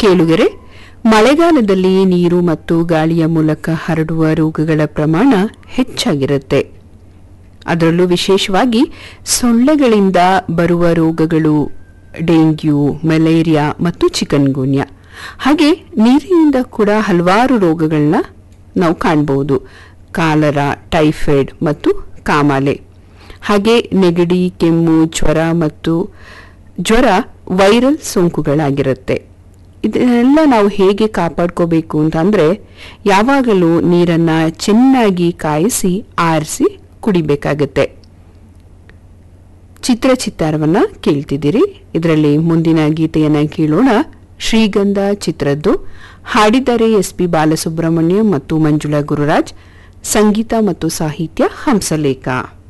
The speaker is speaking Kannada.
ಕೇಳುಗರೆ ಮಳೆಗಾಲದಲ್ಲಿ ನೀರು ಮತ್ತು ಗಾಳಿಯ ಮೂಲಕ ಹರಡುವ ರೋಗಗಳ ಪ್ರಮಾಣ ಹೆಚ್ಚಾಗಿರುತ್ತೆ ಅದರಲ್ಲೂ ವಿಶೇಷವಾಗಿ ಸೊಳ್ಳೆಗಳಿಂದ ಬರುವ ರೋಗಗಳು ಡೆಂಗ್ಯೂ ಮಲೇರಿಯಾ ಮತ್ತು ಚಿಕನ್ಗುನ್ಯಾ ಹಾಗೆ ನೀರಿನಿಂದ ಕೂಡ ಹಲವಾರು ರೋಗಗಳನ್ನ ನಾವು ಕಾಣಬಹುದು ಕಾಲರ ಟೈಫಾಯ್ಡ್ ಮತ್ತು ಕಾಮಾಲೆ ಹಾಗೆ ನೆಗಡಿ ಕೆಮ್ಮು ಜ್ವರ ಮತ್ತು ಜ್ವರ ವೈರಲ್ ಸೋಂಕುಗಳಾಗಿರುತ್ತೆ ಇದನ್ನೆಲ್ಲ ನಾವು ಹೇಗೆ ಕಾಪಾಡ್ಕೋಬೇಕು ಅಂತಂದ್ರೆ ಯಾವಾಗಲೂ ನೀರನ್ನ ಚೆನ್ನಾಗಿ ಕಾಯಿಸಿ ಆರಿಸಿ ಕುಡಿಬೇಕಾಗತ್ತೆ ಚಿತ್ರ ಚಿತ್ತಾರವನ್ನ ಕೇಳ್ತಿದ್ದೀರಿ ಇದರಲ್ಲಿ ಮುಂದಿನ ಗೀತೆಯನ್ನ ಕೇಳೋಣ ಶ್ರೀಗಂಧ ಚಿತ್ರದ್ದು ಹಾಡಿದ್ದಾರೆ ಎಸ್ ಪಿ ಬಾಲಸುಬ್ರಹ್ಮಣ್ಯ ಮತ್ತು ಮಂಜುಳಾ ಗುರುರಾಜ್ ಸಂಗೀತ ಮತ್ತು ಸಾಹಿತ್ಯ ಹಂಸಲೇಖ